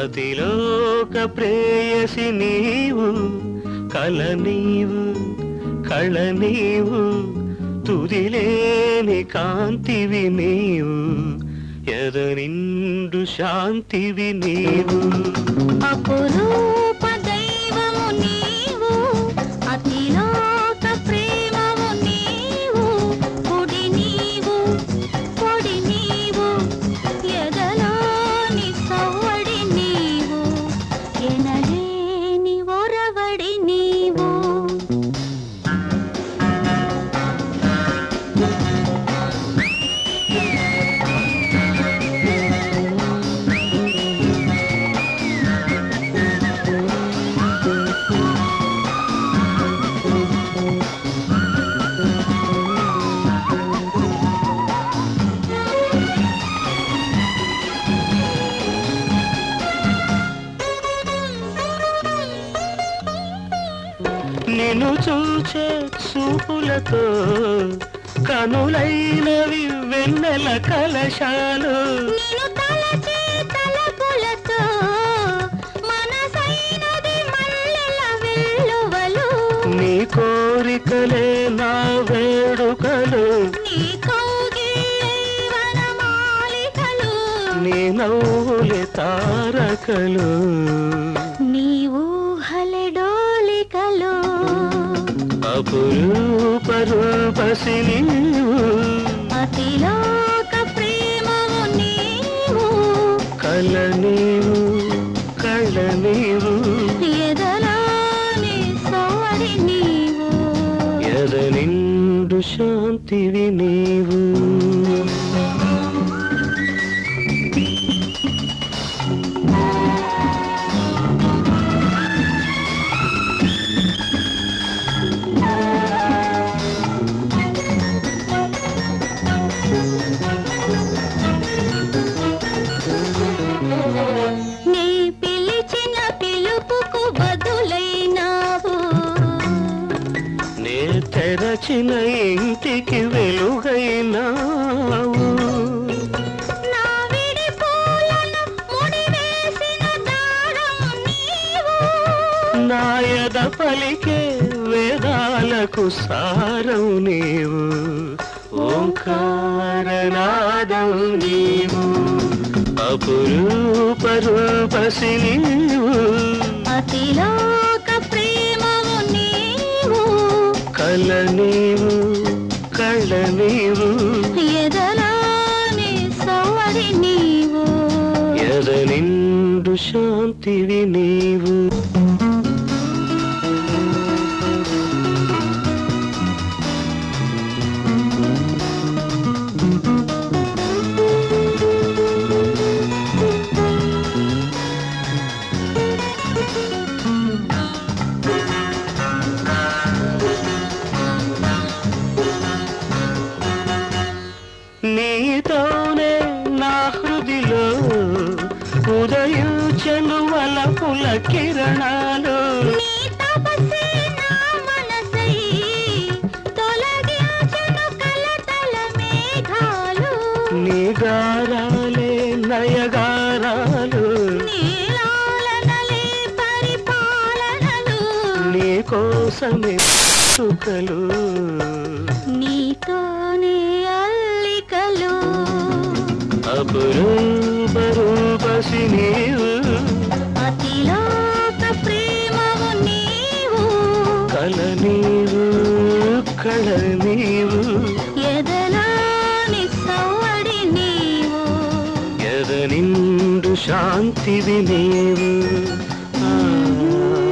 అతిలోక ప్రేయసి నీవు కల నీవు కళ నీవు తుదిలేని కాంతివి నీవు ఎదనిండు శాంతివి నీవు అపురూప దైవము నీవు అతిలోక ప్రేమము నీవు పొడి నీవు పొడి నీవు ఎదలోని సవ్వడి నీవు ఎనలేని ఒరవడి నీవు నిన్ను చూచే చూపులతో కనులైనవి వెన్నెల కలశాలు నిన్ను తలచే తలపులతో మనసైనది మల్లెల వెల్లువలు నీ కోరికలే నా వేడుకలు నీ కౌగిళ్ళే వనమాలికలు నీ నవ్వులే తారకలు నీ ఊహలే డోలికలు అపురూప రూపసి నీవు అతిలోక ప్రేమము నీవు కల నీవు కళ్ళ నీవు ఎదలాని సవడి నీవు ఎద నిండు శాంతివి నీవు నీ పిలిచిన పిలుపుకు బదులైనావు నే తెరచిన ఇంటికి వెలుగైనావు నా విడి పూలను ముడివేసిన దారం నీవు నా ఎద పలికే వేదాలకు సారం నీవు ఓంకారనాదం నీవు అపురూప రూపసి నీవు అతిలోక ప్రేమము నీవు కల నీవు కళ్ళ నీవు ఎదలాని సవడి నీవు ఎద నిండు శాంతివి నీవు నీతోనే నా హృదిలో ఉదయించను వలపుల కిరణాలు నీ తపస్సే నా మనసై తొలగించును కలతల మేఘాలు నీ గారాలే నయగారాలు నీలాలనలే పరిపాలనలు నీ కోసమే సుఖలు నీతోనే అల్లికలు అపురూప రూపసి నీవు అతిలోక ప్రేమము నీవు కల నీవు కళ నీవు ఎదలాని సవ్వడి నీవు ఎద నిండు శాంతివి నీవు ఆ